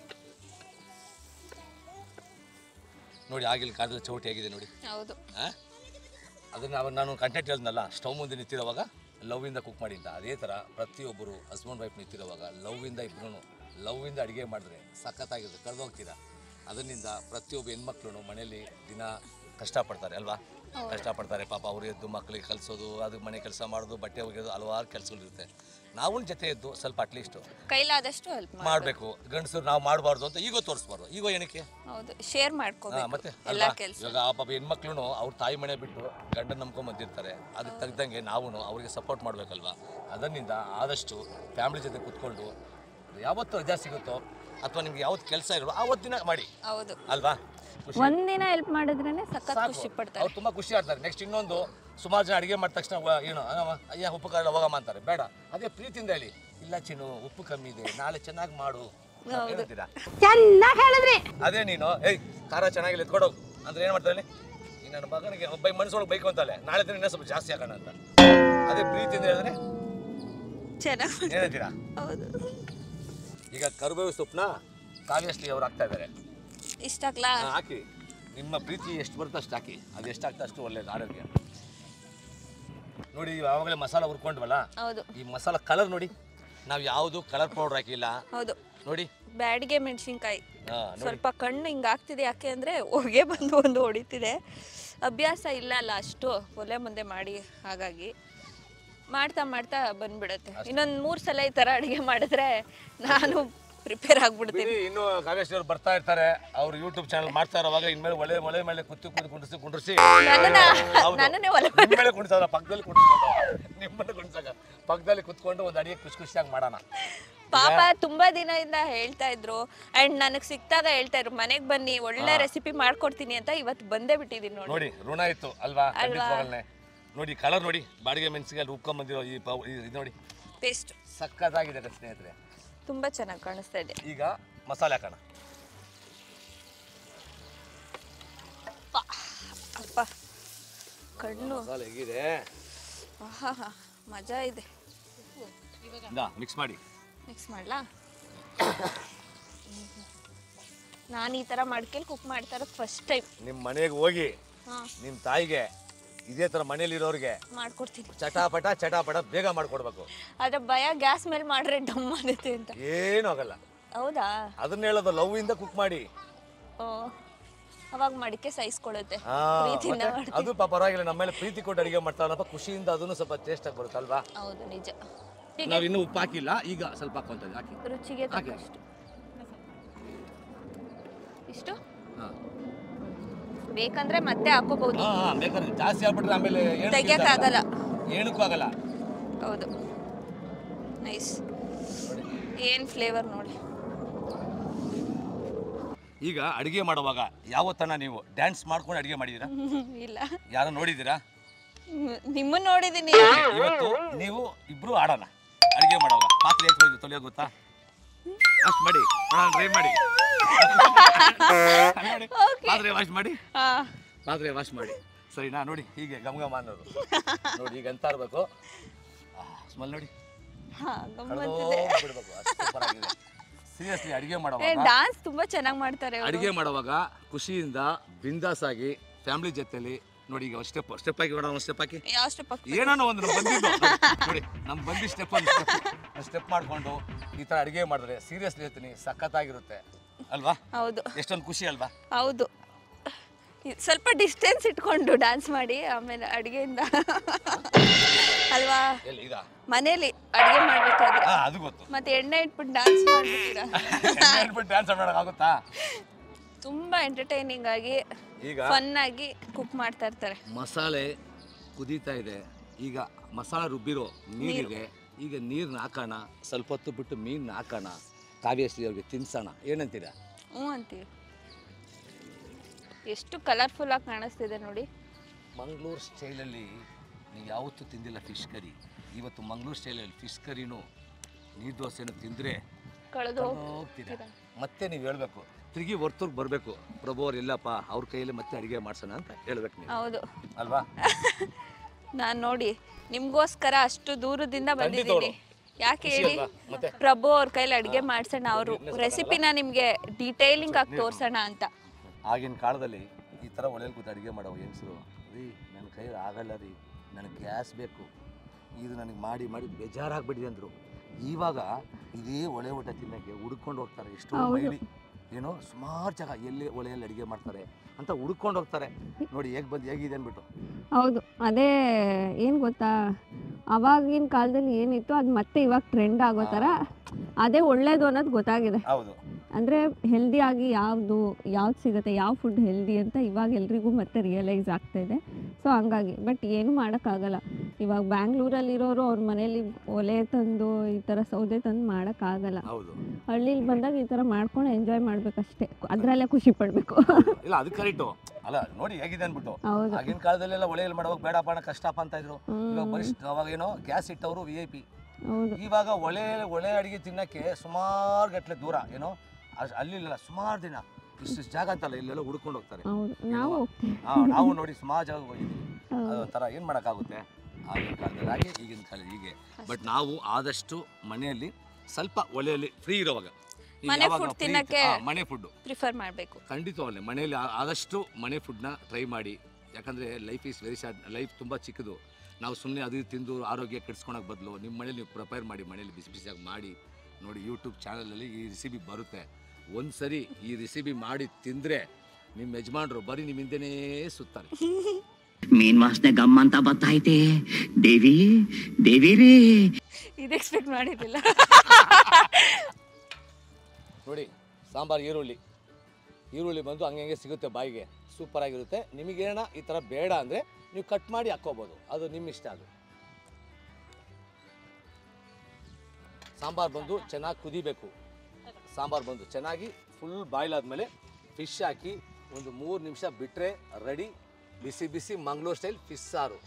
ನೋಡಿ ಆಗಿಲ್ಲ ಕಾಲದಲ್ಲಿ ಚೌಟಿ ಆಗಿದೆ ನೋಡಿ ಹೌದು ಆ? ಅದನ್ನ ಅವಾಗ ನಾನು ಕಂಟೆಂಟ್ ಹೇಳಿದ್ನಲ್ಲ ಸ್ಟವ್ ಮುಂದೆ ನಿಂತಿರೋವಾಗ ಲವ್ವಿಂದ ಕುಕ್ ಮಾಡಿ ಅಂತ ಅದೇ ಥರ ಪ್ರತಿಯೊಬ್ಬರು ಹಸ್ಬೆಂಡ್ ವೈಫ್ ನಿಂತಿರೋವಾಗ ಲವ್ವಿಂದ ಇಬ್ರು ಲವ್ವಿಂದ ಅಡುಗೆ ಮಾಡಿದ್ರೆ ಸಖತ್ತಾಗಿರುತ್ತೆ ಕಳೆದೋಗ್ತೀರಾ ಅದರಿಂದ ಪ್ರತಿಯೊಬ್ಬ ಹೆಣ್ಮಕ್ಳು ಮನೇಲಿ ದಿನ ಕಷ್ಟಪಡ್ತಾರೆ ಅಲ್ವಾ ಕಷ್ಟಪಡ್ತಾರೆ ಪಾಪ ಅವ್ರು ಎದ್ದು ಮಕ್ಕಳಿಗೆ ಕಲಿಸೋದು ಅದು ಮನೆ ಕೆಲಸ ಮಾಡೋದು ಬಟ್ಟೆ ಒಗೆಯೋದು ಹಲವಾರು ಕೆಲಸಗಳಿರುತ್ತೆ ನಾವು ಜೊತೆ ಎದ್ದು ಸ್ವಲ್ಪ ಅಟ್ಲೀಸ್ಟು ಕೈಲಾದಷ್ಟು ಹೆಲ್ಪ್ ಮಾಡಿ ಮಾಡಬೇಕು ಗಂಡಸರು ನಾವು ಮಾಡಬಾರ್ದು ಅಂತ ಈಗೋ ತೋರಿಸ್ಬಾರ್ದು ಈಗೋ ಏನಕ್ಕೆ ಹೌದು ಶೇರ್ ಹಾ, ಮಾಡ್ಕೋಬೇಕು ಮತ್ತೆ ಎಲ್ಲಾ ಅಲ್ವಾ? ಕೆಲಸ ಇವಾಗ ಆ ಪಾಪ ಹೆಣ್ಮಕ್ಳು ಅವ್ರ ತಾಯಿ ಮನೆ ಬಿಟ್ಟು ಗಂಡನ ನಂಬ್ಕೊಂಡ್ ಬಂದಿರ್ತಾರೆ ಅದಕ್ಕೆ ತಗ್ದಂಗೆ ನಾವು ಅವ್ರಿಗೆ ಸಪೋರ್ಟ್ ಮಾಡ್ಬೇಕಲ್ವಾ ಅದರಿಂದ ಆದಷ್ಟು ಫ್ಯಾಮಿಲಿ ಜೊತೆ ಕುತ್ಕೊಂಡು ಯಾವತ್ತು ರಜಾ ಸಿಗುತ್ತೋ ಅಥವಾ ನಿಮ್ಗೆ ಯಾವತ್ತು ಕೆಲಸ ಇರೋ ಆವತ್ತಿನ ಮಾಡಿ ಹೌದು ಅಲ್ವಾ ಖುಷಿ ಒಂದಿನ ಹೆಲ್ಪ್ ಮಾಡಿದ್ರೇನೆ ಸಖತ್ ಖುಷಿ ಪಡ್ತಾರೆ ಅವ್ರು ತುಂಬಾ ಖುಷಿ ಆಡ್ತಾರೆ ನೆಕ್ಸ್ಟ್ ಇನ್ನೊಂದು ಸುಮಾರು ಜನ ಅಡುಗೆ ಮಾಡಿದ ತಕ್ಷಣ ವ- ಏನು ಅಮ್ಮ, ಅಯ್ಯ ಉಪ್ಪು ಖಾರ ಹೋಗಮ್ಮ ಅಂತಾರೆ ಬೇಡ ಅದೇ ಪ್ರೀತಿಯಿಂದ ಹೇಳಿ ಇಲ್ಲ ಚಿನ್ನು ಉಪ್ಪು ಕಮ್ಮಿ ಇದೆ ನಾಳೆ ಚೆನ್ನಾಗಿ ಮಾಡು ಹೇಳ್ತೀರಾ ಚೆನ್ನಾಗಿ ಹೇಳಿದ್ರಿ ಅದೇ ನೀನು ಏಯ್ ಖಾರ ಚೆನ್ನಾಗಿಲ್ಲ ಎತ್ಕೊಡೋಗು ಅಂದ್ರೆ ಏನು ಮಾಡ್ತಾಳೆ ಈ ನನ್ನ ಮಗನಿಗೆ ಒಬ್ಬ ಮನಸ್ಸೊಳಗೆ ಬೈಕು ಅಂತಾಳೆ ನಾಳೆ ದಿನ ಇನ್ನೂ ಸ್ವಲ್ಪ ಜಾಸ್ತಿ ಹಾಕೋಣ ಅಂತ ಅದೇ ಪ್ರೀತಿಯಿಂದ ಹೇಳಿದ್ರೆ ಚೆನ್ನಾಗಿ ಏನಂತೀರಾ ಹೌದು ಈಗ ಕರಿಬೇವು ಸೊಪ್ಪನ್ನ ಕಾವ್ಯಶ್ರೀ ಅವ್ರು ಹಾಕ್ತಾ ಇದ್ದಾರೆ ಇಷ್ಟ ಆಗ್ಲಾ ಹಾ, ಹಾಕಿ ನಿಮ್ಮ ಪ್ರೀತಿ ಎಷ್ಟು ಬರುತ್ತೋ ಅಷ್ಟು ಹಾಕಿ ಅದು ಎಷ್ಟು ಆಗ್ತಾ ಅಷ್ಟು ಒಳ್ಳೇದು ಆರೋಗ್ಯ ನೋಡಿ ಯಾವಾಗಲೇ ಮಸಾಲ ಹುರ್ಕೊಂಡ್ವಲ್ಲ ಹೌದು ಈ ಮಸಾಲ ಕಲರ್ ನೋಡಿ ನಾವು ಯಾವುದು ಕಲರ್ ಪೌಡರ್ ಹಾಕಿಲ್ಲ ಹೌದು ನೋಡಿ ಬ್ಯಾಡಿಗೆ ಮೆಣಸಿನ್ಕಾಯಿ ಹಾ, ನೋಡಿ ಸ್ವಲ್ಪ ಕಣ್ಣು ಹಿಂಗೆ ಆಗ್ತಿದೆ ಯಾಕೆ ಅಂದರೆ ಹೊಗೆ ಬಂದು ಒಂದು ಹೊಡಿತಿದೆ ಅಭ್ಯಾಸ ಇಲ್ಲ ಅಲ್ಲ ಅಷ್ಟು ಒಲೆ ಮುಂದೆ ಮಾಡಿ ಹಾಗಾಗಿ ಮಾಡ್ತಾ ಮಾಡ್ತಾ ಬಂದ್ಬಿಡತ್ತೆ ಇನ್ನೊಂದು ಮೂರು ಸಲ ಈ ಥರ ಅಡುಗೆ ಮಾಡಿದ್ರೆ ನಾನು ಪ್ರಿಪೇರ್ ಆಗ್ಬಿಡ್ತೀನಿ ಬಿಡಿ ಇನ್ನು ಕಾವೇಶ್ ಅವ್ರು ಬರ್ತಾ ಇರ್ತಾರೆ ಅವ್ರು ಯೂಟ್ಯೂಬ್ ಚಾನಲ್ ಮಾಡ್ತಾ ಇರೋವಾಗ ಇನ್ಮೇಲೆ ಒಳ್ಳೆ ಒಳ್ಳೆ ಮೇಲೆ ಕುತ್ತಿ ಕುತ್ತಿ ಕುಂಡ್ರಿಸಿ ಕುಂಡ್ರಿಸಿ ನನ್ನನ್ನ ಹೌದು. ನನ್ನನ್ನೇ ಒಲೆ ನಿಮ್ಮ ಮೇಲೆ ಕುಣಿಸೋದ್ರ ಪಕ್ಕದಲ್ಲಿ ಕುಣಿಸ್ಕೊಂಡು ನಿಮ್ಮನ್ನ ಕುಣಿಸಾಕ ಪಕ್ಕದಲ್ಲಿ ಕುತ್ಕೊಂಡು ಒಂದು ಅಡಿಗೆ ಖುಷಿ ಖುಷಿಯಾಗಿ ಮಾಡೋಣ ಪಾಪ ತುಂಬಾ ದಿನದಿಂದ ಹೇಳ್ತಾ ಇದ್ರು ಅಂಡ್ ನನಗೆ ಸಿಕ್ತಾಗ ಹೇಳ್ತಾ ಇದ್ರು ಮನೆಗೆ ಬನ್ನಿ ಒಳ್ಳೆ ರೆಸಿಪಿ ಮಾಡ್ಕೊಡ್ತೀನಿ ಅಂತ ಇವತ್ತು ಬಂದೇ ಬಿಟ್ಟಿದ್ದೀನಿ ನೋಡಿ ನೋಡಿ ಋಣ ಇತ್ತು ಅಲ್ವಾ ಖಂಡಿತವಾಗಲ್ನೇ ನೋಡಿ ಕಲರ್ ನೋಡಿ ಬಾಡಿಗೆ ಮೆಣಸಿಗೆ ಅಲ್ಲಿ ಉಪ್ಕೊಂಡ್ ಬಂದಿರೋ ಈ ಪೌ ಈ- ಇದು ನೋಡಿ ಪೇಸ್ಟ್ ಸಕ್ಕತ್ತಾಗಿದೆ ಕಣೆ ಸ್ನೇಹಿತರೆ ತುಂಬಾ ಚೆನ್ನಾಗಿ ಕಾಣಿಸ್ತಾ ಇದೆ ಈಗ ಮಸಾಲೆ ಹಾಕೋಣ ಅಪ್ಪ ಕಣ್ಣು ಮಸಾಲೆ ಹೇಗಿದೆ ಆಹಾ ಮಜಾ ಇದೆ ಮಿಕ್ಸ್ ಮಾಡಿ ಮಿಕ್ಸ್ ಮಾಡ್ಲಾ ನಾನು ಈ ಥರ ಮಡ್ಕೆಲಿ ಕುಕ್ ಮಾಡ್ತಾ ಇರೋದು ಫಸ್ಟ್ ಟೈಮ್ ನಿಮ್ಮ ಮನೆಗೆ ಹೋಗಿ ಹಾಂ ನಿಮ್ಮ ತಾಯಿಗೆ ಇದೇ ಥರ ಮನೇಲಿರೋರಿಗೆ ಮಾಡ್ಕೊಡ್ತೀನಿ ಚಟಾಪಟ ಚಟಾಪಟ ಬೇಗ ಮಾಡ್ಕೊಡ್ಬೇಕು ಆದ್ರೆ ಭಯ ಗ್ಯಾಸ್ ಮೇಲೆ ಮಾಡ್ರೆ ಡಮ್ ಆಗುತ್ತೆ ಅಂತ ಏನೂ ಆಗಲ್ಲ ಹೌದಾ ಅದನ್ನ ಹೇಳೋದು ಲವ್ ಇಂದ ಕುಕ್ ಮಾಡಿ ಓ ಅವಾಗ ಮಡಿಕೆ ಸಹಿಸ್ಕೊಳ್ಳುತ್ತೆ ಆ, ಪ್ರೀತಿಯಿಂದ ಮತ್ತೆ ಮಾಡ್ತೀನಿ ಅದು ಪಾಪ ಪರವಾಗಿಲ್ಲ ನಮ್ಮ ಮೇಲೆ ಪ್ರೀತಿ ಕೊಟ್ಟು ಅಡಿಗೆ ಮಾಡ್ತಾರಪ್ಪ ಖುಷಿಯಿಂದ ಅದನ್ನು ಸ್ವಲ್ಪ ಟೇಸ್ಟ್ ಆಗಿ ಬರುತ್ತಲ್ವಾ ಹೌದು ನಿಜ ನಾವು ಇನ್ನೂ ಉಪ್ಪು ಹಾಕಿಲ್ಲ ಈಗ ಸ್ವಲ್ಪ ಹಾಕೊಂತದ್ದು ಹಾಕಿ ರುಚಿಗೆ ಹಾಗೆ. ತಕ್ಕಷ್ಟು ಇಷ್ಟು ಹಾಂ ಬೇಕಂದ್ರೆ ಮತ್ತೆ ಹಾಕೋಬಹುದು ಹಾಂ ಹಾಂ ಬೇಕಾದ್ರೆ ಜಾಸ್ತಿ ಆಗ್ಬಿಟ್ರೆ ಆಮೇಲೆ ಏನು ತೆಗಿಯಕ್ಕಾಗಲ್ಲ ಏನಕ್ಕೂ ಆಗಲ್ಲ ಹೌದು ನೈಸ್ ಏನ್ ಫ್ಲೇವರ್ ನೋಡಿ ಈಗ ಅಡಿಗೆ ಮಾಡುವಾಗ ಯಾವತ್ತನ ನೀವು ಡ್ಯಾನ್ಸ್ ಮಾಡ್ಕೊಂಡು ಅಡಿಗೆ ಮಾಡಿದ್ದೀರಾ ಇಲ್ಲ ಯಾರು ನೋಡಿದ್ದೀರಾ ನಿಮ್ಮನ್ನ ನೋಡಿದೀನಿ ಇವತ್ತು ನೀವು ಇಬ್ರು ಆಡೋಣ ಅಡಿಗೆ ಮಾಡುವಾಗ ಪಾತ್ರೆ ಎತ್ಕೊಂಡು ತೊಳೆಯೋ ಗೊತ್ತಾ ವಾಶ್ ಮಾಡಿ ಟ್ರೈ ಮಾಡಿ ನೋಡಿ, ಪಾತ್ರೆ ವಾಶ್ ಮಾಡಿ ಹಾ ಪಾತ್ರೆ ವಾಶ್ ಮಾಡಿ ಸರಿನಾ ನೋಡಿ ಹೀಗೆ ಗಮ ಗಮ ಅನ್ನೋದು ನೋಡಿ ಈಗ ಅಂತ ಇರಬೇಕು ಸ್ಮೆಲ್ ನೋಡಿ ಹಾ ಗಮ್ಮತ್ ಬಿಡ್ಬೇಕು ಅಷ್ಟು ಸೂಪರ್ ಆಗಿದೆ ಸೀರಿಯಸ್ಲಿ ಅಡಿಗೆ ಏ ಮಾಡುವಾಗ ಡಾನ್ಸ್ ತುಂಬಾ ಚೆನ್ನಾಗಿ ಮಾಡ್ತಾರೆ ಅವ್ರು. ಅಡಿಗೆ ಮಾಡುವಾಗ ಖುಷಿಯಿಂದ ಬಿಂದಾಸ್ ಆಗಿ ಫ್ಯಾಮಿಲಿ ಜೊತೆಲಿ ನೋಡಿ ಈಗ ಸ್ಟೆಪ್ ಸ್ಟೆಪ್ ಹಾಕಿ ಮಾಡೋಣ ಸ್ಟೆಪ್ ಹಾಕಿ ಯಾವ ಸ್ಟೆಪ್ ಏನೋ ಒಂದು ನಮ್ಗೆ ಬಂದಿದ್ದು ನೋಡಿ ನಮ್ಗೆ ಬಂದಿದ್ದ ಸ್ಟೆಪ್ ಒಂದು ಸ್ಟೆಪ್ ಮಾಡಿಕೊಂಡು ಈ ಥರ ಅಡುಗೆ ಮಾಡಿದ್ರೆ ಸೀರಿಯಸ್ಲಿ ಹೇಳ್ತೀನಿ ಸಖತ್ತಾಗಿರುತ್ತೆ ಅಲ್ವಾ ಹೌದು ಎಷ್ಟೊಂದು ಖುಷಿ ಅಲ್ವಾ ಹೌದು ಇ- ಸ್ವಲ್ಪ ಡಿಸ್ಟೆನ್ಸ್ ಇಟ್ಕೊಂಡು ಡ್ಯಾನ್ಸ್ ಮಾಡಿ ಆಮೇಲೆ ಅಡುಗೆಯಿಂದ ಅಲ್ವಾ ಎಲ್ಲಿ ಈಗ ಮನೇಲಿ ಅಡುಗೆ ಮಾಡ್ಬೇಕಾದ್ರೆ ಹಾಂ ಅದು ಗೊತ್ತು ಮತ್ತೆ ಎಣ್ಣೆ ಇಟ್ಬಿಟ್ಟು ಡ್ಯಾನ್ಸ್ ಮಾಡ್ಬಿಟ್ಟಿರ ಹೇಳ್ಬಿಟ್ಟು ಡ್ಯಾನ್ಸ್ ಮಾಡೋಕ್ಕಾಗುತ್ತಾ ತುಂಬಾ ಎಂಟರ್ಟೈನಿಂಗ್ ಆಗಿ ಈಗ ಫನ್ ಆಗಿ ಕುಕ್ ಮಾಡ್ತಾ ಇರ್ತಾರೆ ಮಸಾಲೆ ಕುದೀತಾ ಇದೆ ಈಗ ಮಸಾಲೆ ರುಬ್ಬಿರೋ ನೀರಿದೆ ಈಗ ನೀರನ್ನ ಹಾಕೋಣ ಸ್ವಲ್ಪ ಹೊತ್ತು ಬಿಟ್ಟು ಮೀನನ್ನ ಹಾಕೋಣ ಕಾವ್ಯಶ್ರೀ ಅವ್ರಿಗೆ ತಿನ್ಸೋಣ ಏನಂತೀರಾ ಹ್ಞೂ ಅಂತೀವಿ ಎಷ್ಟು ಕಲರ್ಫುಲ್ ಆಗಿ ಕಾಣಿಸ್ತಿದೆ ನೋಡಿ ಮಂಗಳೂರು ಸ್ಟೈಲಲ್ಲಿ ನೀವು ಯಾವತ್ತೂ ತಿಂದಿಲ್ಲ ಫಿಶ್ ಕರಿ ಇವತ್ತು ಮಂಗಳೂರು ಸ್ಟೈಲಲ್ಲಿ ಫಿಶ್ ಕರಿನೂ ನೀರು ದೋಸೆನೂ ತಿಂದರೆ ಕಳೆದು ಹೋಗ್ತೀರ ಮತ್ತೆ ನೀವು ಹೇಳ್ಬೇಕು ತಿರುಗಿ ಹೊರ್ತೂರ್ಗೆ ಬರಬೇಕು ಪ್ರಭು ಅವ್ರು ಇಲ್ಲಪ್ಪ ಅವ್ರ ಕೈಯಲ್ಲಿ ಮತ್ತೆ ಅಡುಗೆ ಮಾಡ್ಸೋಣ ಅಂತ ಹೇಳ್ಬೇಕು ನೀವು ಹೌದು ಅಲ್ವಾ ನಾನು ನೋಡಿ ನಿಮ್ಗೋಸ್ಕರ ಅಷ್ಟು ದೂರದಿಂದ ಬಂದಿದ್ದೀನಿ ಯಾಕೆ ಖುಷಿ ಹೇಳಿ ಅಲ್ವಾ? ಮತ್ತೆ? ಪ್ರಭು ಅವ್ರ ಕೈಲಿ ಅಡುಗೆ ಮಾಡ್ಸೋಣ ಅವರು ರೆಸಿಪಿನ ನಿಮಗೆ ಡೀಟೇಲಿಂಗ್ ಆಗಿ ತೋರ್ಸೋಣ ಅಂತ ಆಗಿನ ಕಾಲದಲ್ಲಿ ಈ ಥರ ಒಲೆಯಲ್ಲಿ ಕೂತು ಅಡುಗೆ ಮಾಡೋ ಹೆಂಗಸರು ರೀ ನನ್ನ ಕೈಲಿ ಆಗಲ್ಲ ರೀ ನನಗೆ ಗ್ಯಾಸ್ ಬೇಕು ಇದು ನನಗೆ ಮಾಡಿ ಮಾಡಿ ಬೇಜಾರಾಗ್ಬಿಟ್ಟಿದೆ ಅಂದರು ಇವಾಗ ಇದೇ ಒಲೆ ಊಟ ತಿನ್ನೋಕ್ಕೆ ಹುಡ್ಕೊಂಡು ಹೋಗ್ತಾರೆ ಎಷ್ಟೋ ಮೈಲಿ ಏನೋ ಸುಮಾರು ಜಾಗ ಎಲ್ಲಿ ಒಲೆಯಲ್ಲಿ ಅಡುಗೆ ಮಾಡ್ತಾರೆ ಅಂತ ಹುಡ್ಕೊಂಡು ಹೋಗ್ತಾರೆ ನೋಡಿ ಹೇಗೆ ಬಂದು ಹೇಗಿದೆ ಅಂದ್ಬಿಟ್ಟು ಹೌದು ಅದೇ ಏನು ಗೊತ್ತಾ ಅವಾಗಿನ ಕಾಲದಲ್ಲಿ ಏನಿತ್ತು ಅದು ಮತ್ತೆ ಇವಾಗ ಟ್ರೆಂಡ್ ಆಗೋ ಥರ ಅದೇ ಒಳ್ಳೇದು ಅನ್ನೋದು ಗೊತ್ತಾಗಿದೆ ಹೌದು ಅಂದರೆ ಹೆಲ್ದಿಯಾಗಿ ಯಾವುದು ಯಾವ್ದು ಸಿಗುತ್ತೆ ಯಾವ ಫುಡ್ ಹೆಲ್ದಿ ಅಂತ ಇವಾಗ ಎಲ್ರಿಗೂ ಮತ್ತೆ ರಿಯಲೈಸ್ ಆಗ್ತಾ ಇದೆ ಸೊ ಹಂಗಾಗಿ ಬಟ್ ಏನು ಮಾಡೋಕ್ಕಾಗಲ್ಲ ಇವಾಗ ಬ್ಯಾಂಗ್ಳೂರಲ್ಲಿರೋರು ಅವ್ರ ಮನೇಲಿ ಒಲೆ ತಂದು ಈ ಥರ ಸೌದೆ ತಂದು ಮಾಡೋಕ್ಕಾಗಲ್ಲ ಹೌದು ಹಳ್ಳಿಲಿ ಬಂದಾಗ ಈ ಥರ ಮಾಡ್ಕೊಂಡು ಎಂಜಾಯ್ ಮಾಡಬೇಕಷ್ಟೇ ಅದರಲ್ಲೇ ಖುಷಿ ಪಡಬೇಕು ಇಲ್ಲ ಅದು ಕರೆಕ್ಟು ಅಲ್ಲ ನೋಡಿ ಹೇಗಿದೆ ಅಂದ್ಬಿಟ್ಟು ಹೌದು ಆಗಿನ ಕಾಲದಲ್ಲೆಲ್ಲ ಒಲೆಯಲ್ಲಿ ಮಾಡುವಾಗ ಬೇಡಪ್ಪ ಅಣ್ಣ ಕಷ್ಟಪ್ಪ ಅಂತ ಇದ್ರು ಇವಾಗ ಬರೀ ಅವಾಗ ಏನೋ ಗ್ಯಾಸ್ ಇಟ್ಟವರು ವಿ ಐ ಪಿ ಹೌದು ಇವಾಗ ಒಲೆ ಒಲೆ ಅಡಿಗೆ ತಿನ್ನಕ್ಕೆ ಸುಮಾರು ಗಟ್ಟಲೆ ದೂರ ಏನೋ ಅಷ್ಟ್ ಅಲ್ಲಿಲ್ಲ ಸುಮಾರು ದಿನ ಇಷ್ಟು ಜಾಗ ಅಂತಲ್ಲ ಇಲ್ಲೆಲ್ಲ ಹುಡ್ಕೊಂಡು ಹೋಗ್ತಾರೆ ಹೌದು ನಾವು ಹೋಗ್ತೀವಿ ಹಾ, ನಾವು ನೋಡಿ ಸುಮಾರು ಜಾಗ ಹೋಗಿದ್ದೀವಿ ಅದೊಂಥರ ಏನು ಮಾಡೋಕ್ಕಾಗುತ್ತೆ ಆಗಿನ ಕಾಲದಲ್ಲಿ ಹಾಗೆ ಈಗಿನ ಕಾಲ ಹೀಗೆ ಬಟ್ ನಾವು ಆದಷ್ಟು ಮನೆಯಲ್ಲಿ ಸ್ವಲ್ಪ ಒಲೆಯಲ್ಲಿ ಫ್ರೀ ಇರೋವಾಗ ಈಗ ಮನೆ ಯಾವಾಗ food free ತಿನ್ನಕ್ಕೆ ಇತ್ತು- ಆ, ಮನೆ ಫುಡ್ಡು ಪ್ರಿಫರ್ ಮಾಡಬೇಕು ಖಂಡಿತವಲ್ಲೇ ಮನೆಯಲ್ಲಿ ಆ- ಆದಷ್ಟು ಮನೆ ಫುಡ್ನ ಟ್ರೈ ಮಾಡಿ ಯಾಕಂದರೆ life is very short life ತುಂಬ ಚಿಕ್ಕದು ನಾವು ಸುಮ್ಮನೆ ಅದು ಇದು ತಿಂದು ಆರೋಗ್ಯ ಕೆಡಿಸ್ಕೊಳಕ್ಕೆ ಬದಲು ನಿಮ್ಮ ಮನೇಲಿ ನೀವು ಪ್ರಿಪೇರ್ ಮಾಡಿ ಮನೇಲಿ ಬಿಸಿ ಬಿಸಿಯಾಗಿ ಮಾಡಿ ನೋಡಿ ಯೂಟ್ಯೂಬ್ ಚಾನಲಲ್ಲಿ ಈ ರೆಸಿಪಿ ಬರುತ್ತೆ ಒಂದು ಸರಿ ಈ ರೆಸಿಪಿ ಮಾಡಿ ತಿಂದರೆ ನಿಮ್ಮ ಯಜಮಾನ್ರು ಬರೀ ನಿಮ್ಮ ಹಿಂದೆನೇ ಸುತ್ತಾರೆ ಮೀನ್ ವಾಸನೆ ಗಮ್ ಅಂತ ಬತ್ತೈತೆ ದೇವಿ ದೇವಿ ರೀ ಇದು ಎಕ್ಸ್ಪೆಕ್ಟ್ ಮಾಡಿರಲಿಲ್ಲ ನೋಡಿ ಸಾಂಬಾರು ಈರುಳ್ಳಿ ಈರುಳ್ಳಿ ಬಂದು ಹಂಗೆ ಹಂಗೆ ಸಿಗುತ್ತೆ ಬಾಯಿಗೆ ಸೂಪರ್ ಆಗಿರುತ್ತೆ ನಿಮಗೇನ ಈ ಥರ ಬೇಡ ಅಂದರೆ ನೀವು ಕಟ್ ಮಾಡಿ ಹಾಕ್ಕೋಬೋದು ಅದು ನಿಮ್ಮ ಇಷ್ಟ ಅದು ಸಾಂಬಾರು ಬಂದು ಚೆನ್ನಾಗಿ ಕುದಿಬೇಕು ಸಾಂಬಾರು ಬಂದು ಚೆನ್ನಾಗಿ ಫುಲ್ ಬಾಯ್ಲ್ ಆದಮೇಲೆ ಫಿಶ್ ಹಾಕಿ ಒಂದು ಮೂರು ನಿಮಿಷ ಬಿಟ್ಟರೆ ರೆಡಿ ಬಿಸಿ ಬಿಸಿ ಮಂಗಳೂರು ಸ್ಟೈಲ್ ಫಿಶ್ ಸಾರು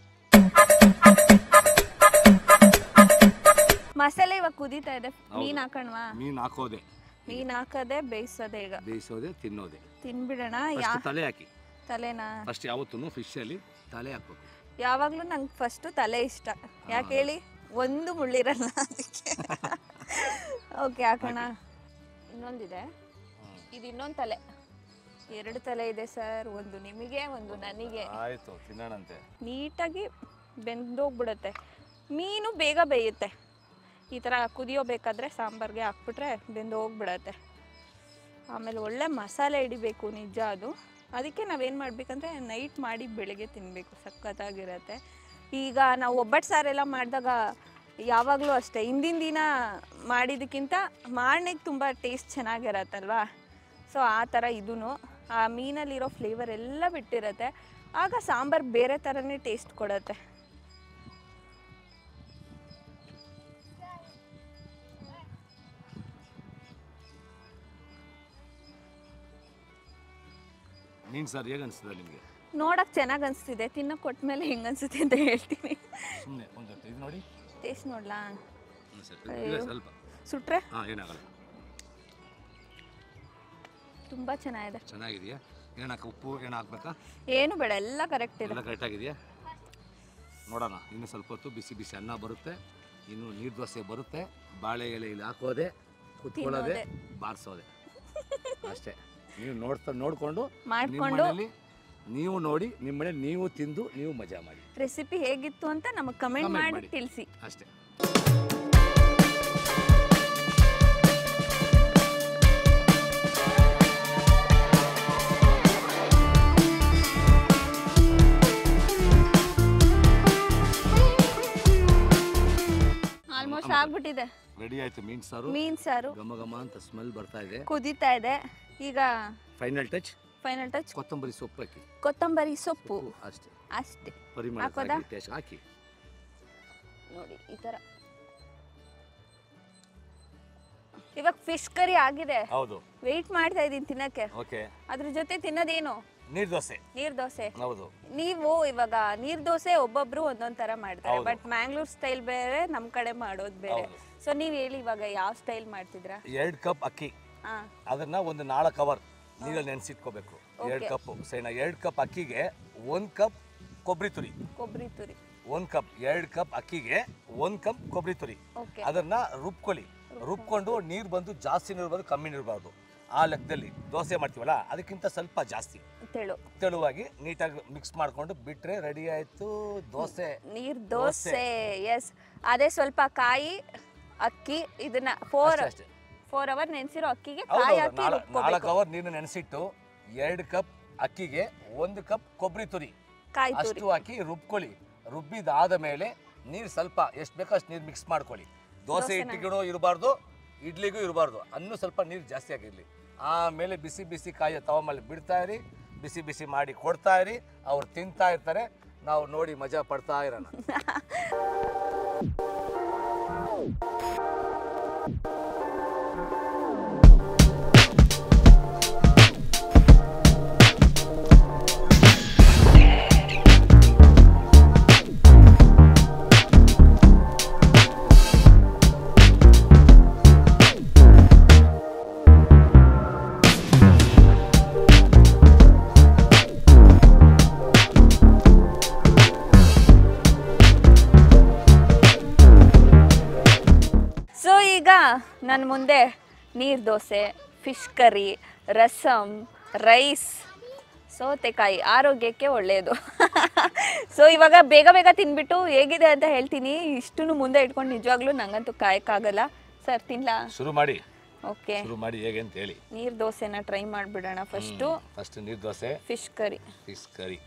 ಮಸಾಲೆ ಇವಾಗ ಕುದೀತಾ ಇದೆ ಹೌದು. ಮೀನ್ ಹಾಕಣ್ವಾ ಮೀನು ಹಾಕೋದೆ ಮೀನ್ ಹಾಕದೆ ಬೇಯಿಸೋದೆ ಈಗ ಬೇಯಿಸೋದೆ ತಿನ್ನೋದೆ ತಿನ್ಬಿಡೋಣ ಯಾ ಫಸ್ಟ್ ತಲೆ ಹಾಕಿ ತಲೆನಾ ಫಸ್ಟ್ ಯಾವತ್ತೂ ಫಿಶಲ್ಲಿ ತಲೆ ಹಾಕ್ಬೇಕು ಯಾವಾಗ್ಲೂ ನಂಗೆ ಫಸ್ಟ್ ತಲೆ ಇಷ್ಟ ಯಾಕೆ ಹೇಳಿ ಒಂದು ಮುಳ್ಳಿರಲ್ಲ ಅದಕ್ಕೆ ಓಕೆ ಹಾಕೋಣ ಇನ್ನೊಂದಿದೆ ಇದು ಇನ್ನೊಂದು ತಲೆ ಎರಡು ತಲೆ ಇದೆ ಸರ್ ಒಂದು ನಿಮಗೆ ಒಂದು ನನಗೆ ಆಯಿತು ತಿನ್ನೋಣಂತೆ ನೀಟಾಗಿ ಬೆಂದೋಗ್ಬಿಡುತ್ತೆ ಮೀನು ಬೇಗ ಬೇಯುತ್ತೆ ಈ ಥರ ಕುದಿಯೋ ಬೇಕಾದ್ರೆ ಸಾಂಬಾರ್ಗೆ ಹಾಕ್ಬಿಟ್ರೆ ಬೆಂದು ಹೋಗ್ಬಿಡತ್ತೆ ಆಮೇಲೆ ಒಳ್ಳೆ ಮಸಾಲೆ ಹಿಡಿಬೇಕು ನಿಜ ಅದು ಅದಕ್ಕೆ ನಾವೇನು ಮಾಡಬೇಕಂದ್ರೆ ನೈಟ್ ಮಾಡಿ ಬೆಳಗ್ಗೆ ತಿನ್ನಬೇಕು ಸಖತ್ತಾಗಿರತ್ತೆ ಈಗ ನಾವು ಒಬ್ಬಟ್ಟು ಸಾರೆಲ್ಲ ಮಾಡಿದಾಗ ಯಾವಾಗಲೂ ಅಷ್ಟೇ ಹಿಂದಿನ ದಿನ ಮಾಡಿದ್ದಕ್ಕಿಂತ ಮಾರನೆಗೆ ತುಂಬ ಟೇಸ್ಟ್ ಚೆನ್ನಾಗಿರತ್ತಲ್ವಾ ಸೊ ಆ ಥರ ಇದೂ ಆ ಮೀನಲ್ಲಿರೋ ಫ್ಲೇವರ್ ಎಲ್ಲ ಬಿಟ್ಟಿರತ್ತೆ ಆಗ ಸಾಂಬಾರು ಬೇರೆ ಥರನೇ ಟೇಸ್ಟ್ ಕೊಡುತ್ತೆ ಮೀನು ಸಾರು ಹೇಗೆ ಅನಿಸ್ತದೆ ನಿಮಗೆ ನೋಡಕ್ಕೆ ಚೆನ್ನಾಗಿ ಅನಿಸ್ತಿದೆ ತಿನ್ನಕ್ಕೆ ಕೊಟ್ಮೇಲೆ ಹೆಂಗೆ ಅನಿಸುತ್ತೆ ಅಂತ ಹೇಳ್ತೀನಿ ಸುಮ್ಮನೆ ಒಂದು ಇದು ನೋಡಿ ಟೇಸ್ಟ್ ನೋಡ್ಲಾ ಒಂದು ಸ್ವಲ್ಪ ಇದೆ ಸ್ವಲ್ಪ ಸುಟ್ರೆ ಹಾಂ ಏನಾಗಲ್ಲ ತುಂಬ ಚೆನ್ನಾಗಿದೆ ಚೆನ್ನಾಗಿದೆಯಾ ಏನು ಹಾಕ ಉಪ್ಪು ಏನು ಹಾಕ್ಬೇಕಾ ಏನು ಬೇಡ ಎಲ್ಲ ಕರೆಕ್ಟ್ ಇದೆ ಎಲ್ಲ ಕರೆಕ್ಟಾಗಿದೆಯಾ ನೋಡೋಣ ಇನ್ನು ಸ್ವಲ್ಪ ಹೊತ್ತು ಬಿಸಿ ಬಿಸಿ ಅನ್ನ ಬರುತ್ತೆ ಇನ್ನು ನೀರು ದೋಸೆ ಬರುತ್ತೆ ಬಾಳೆ ಎಲೆಯಲ್ಲಿ ಹಾಕೋದೆ ಕುತ್ಕೊಳ್ಳೋದೆ ತಿನ್ನೋದೆ. ಬಾರಿಸೋದೆ ಅಷ್ಟೇ ನೀವು ನೋಡ್ತಾ ನೋಡಿಕೊಂಡು ನಿಮ್ಮ ಮಾಡ್ಕೊಂಡು ಮನೇಲಿ ನೀವು ನೋಡಿ ನಿಮ್ಮ ಮನೇಲಿ ನೀವು ತಿಂದು ನೀವು ಮಜಾ ಮಾಡಿ ರೆಸಿಪಿ ಹೇಗಿತ್ತು ಅಂತ ನಮಗೆ ಕಮೆಂಟ್ Comment ಮಾಡಿ ಮಾಡಿ. ತಿಳಿಸಿ ಅಷ್ಟೇ ಆಲ್ಮೋಸ್ಟ್ ಆಗ್ಬಿಟ್ಟಿದೆ ರೆಡಿ ಆಯ್ತು ಮೀನು ಸಾರು ಮೀನ್ ಸಾರು ಘಮ ಘಮ ಅಂತ ಸ್ಮೆಲ್ ಬರ್ತಾ ಇದೆ ಕುದೀತಾ ಇದೆ ಈಗ ಫೈನಲ್ ಟಚ್ ಫೈನಲ್ ಟಚ್ ಕೊತ್ತಂಬರಿ ಸೊಪ್ಪು ಹಾಕಿ ಕೊತ್ತಂಬರಿ ಸೊಪ್ಪು ಅಷ್ಟೇ ಅಷ್ಟೇ ಪರಿಮಳ ಹಾಕೋದಾ? ಟೇಸ್ಟ್ ಹಾಕಿ ನೋಡಿ ಈ ತರ ಇವಾಗ ಫಿಶ್ ಕರಿ ಆಗಿದೆ ಹೌದು ವೆಯ್ಟ್ ಮಾಡ್ತಾ ಇದೀನಿ ತಿನ್ನಕ್ಕೆ ಓಕೆ ಅದ್ರ ಜೊತೆ ತಿನ್ನೋದೇನು ನೀರು ದೋಸೆ ನೀರ್ ದೋಸೆ ಹೌದು ನೀವು ಇವಾಗ ನೀರ್ ದೋಸೆ ಒಬ್ಬೊಬ್ರು ಒಂದೊಂದ್ ತರ ಮಾಡ್ತಾರೆ ಹೌದು. ಬಟ್ ಮ್ಯಾಂಗ್ಳೂರ್ ಸ್ಟೈಲ್ ಬೇರೆ ನಮ್ ಕಡೆ ಮಾಡೋದ್ ಬೇರೆ ಹೌದು. ಸೊ ನೀವ್ ಹೇಳಿ ಇವಾಗ ಯಾವ ಸ್ಟೈಲ್ ಮಾಡ್ತಿದ್ರ ಎರಡು ಕಪ್ ಅಕ್ಕಿ ಹಾ ಅದನ್ನ ಒಂದು ನಾಲ್ಕು ಕವರ್ ನೀರಲ್ಲಿ ನೆನೆಸಿಟ್ಕೋಬೇಕು ಎರಡು Okay. ಕಪ್ ಸೈನ ಎರಡು ಕಪ್ ಅಕ್ಕಿಗೆ ಒಂದು ಕಪ್ ಕೊಬ್ಬರಿ ತುರಿ ಕೊಬ್ಬರಿ ತುರಿ ಒಂದು ಕಪ್ ಎರಡು ಕಪ್ ಅಕ್ಕಿಗೆ ಒಂದು ಕಪ್ ಕೊಬ್ಬರಿ ತುರಿ ಓಕೆ ಅದನ್ನ ರುಬ್ಕೊಳ್ಳಿ ರುಬ್ಕೊಂಡು ನೀರು ಬಂದು ಜಾಸ್ತಿ ನೀರು ಬಂದು ಕಮ್ಮಿ ನೀರು ಆ ಲೆಕ್ಕದಲ್ಲಿ ದೋಸೆ ಮಾಡ್ತೀವಲ್ಲ ಅದಕ್ಕಿಂತ ಸ್ವಲ್ಪ ಜಾಸ್ತಿ ತೆಳು ತೆಳುವಾಗಿ ನೀಟಾಗಿ ಮಿಕ್ಸ್ ಮಾಡ್ಕೊಂಡು ಬಿಟ್ರೆ ರೆಡಿ ಆಯ್ತು ದೋಸೆ ನೀರ್ ದೋಸೆ. ದೋಸೆ ಎಸ್ ಅದೇ ಸ್ವಲ್ಪ ಕಾಯಿ ಅಕ್ಕಿ ಇದನ್ನ ಫೋರ್ ಅಷ್ಟೇ, ಅಷ್ಟೇ. ಫೋರ್ ಅವರ್ ನೆನ್ಸಿರೋ ಅಕ್ಕಿಗೆ ಹೌದು ಕಾಯಿ ಹೌದು. ಹಾಕಿ ನಾಲ್ಕು ನಾಲ್ಕು ರುಬ್ಕೋಬೇಕು ಅವರ್ ನೀರು ನೆನೆಸಿಟ್ಟು ಎರಡು ಕಪ್ ಅಕ್ಕಿಗೆ ಒಂದು ಕಪ್ ಕೊಬ್ಬರಿ ತುರಿ ಕಾಯಿ ತುರಿ ಅಷ್ಟು ಹಾಕಿ ರುಬ್ಕೊಳ್ಳಿ ರುಬ್ಬಿದಾದ ಮೇಲೆ ನೀರು ಸ್ವಲ್ಪ ಎಷ್ಟು ಬೇಕೋ ಅಷ್ಟು ನೀರು ಮಿಕ್ಸ್ ಮಾಡ್ಕೊಳ್ಳಿ ದೋಸೆ ದೋಸೆನ? ಹಿಟ್ಟಿಗೂ ಇರಬಾರ್ದು ಇಡ್ಲಿಗೂ ಇರಬಾರ್ದು ಅನ್ನೂ ಸ್ವಲ್ಪ ನೀರು ಜಾಸ್ತಿ ಆಗಿರಲಿ ಆಮೇಲೆ ಬಿಸಿ ಬಿಸಿ ಕಾಯಿ ತಗೊಂಬಲ್ಲಿ ಬಿಡ್ತಾ ಇರಿ ಬಿಸಿ ಬಿಸಿ ಮಾಡಿ ಕೊಡ್ತಾ ಇರಿ ಅವ್ರು ತಿಂತಾ ಇರ್ತಾರೆ ನಾವು ನೋಡಿ ಮಜಾ ಪಡ್ತಾ ಇರೋಣ ಸೊ ಈಗ ನನ್ನ ಮುಂದೆ neer dosa fish curry rasam rice ಸೌತೆಕಾಯಿ ಆರೋಗ್ಯಕ್ಕೆ ಒಳ್ಳೆಯದು ಸೊ ಇವಾಗ ಬೇಗ ಬೇಗ ತಿನ್ಬಿಟ್ಟು ಹೇಗಿದೆ ಅಂತ ಹೇಳ್ತೀನಿ ಇಷ್ಟನ್ನು ಮುಂದೆ ಇಟ್ಕೊಂಡು ನಿಜವಾಗ್ಲೂ ನಂಗಂತೂ ಕಾಯಕ್ಕಾಗಲ್ಲ ಸರ್ ತಿನ್ಲಾ ಶುರು ಮಾಡಿ ಓಕೆ ಶುರು ಮಾಡಿ ಹೇಗೆ ಅಂತ ಹೇಳಿ ನೀರು ದೋಸೆನ ಟ್ರೈ ಮಾಡಿಬಿಡೋಣ first first neer dosa fish curry fish curry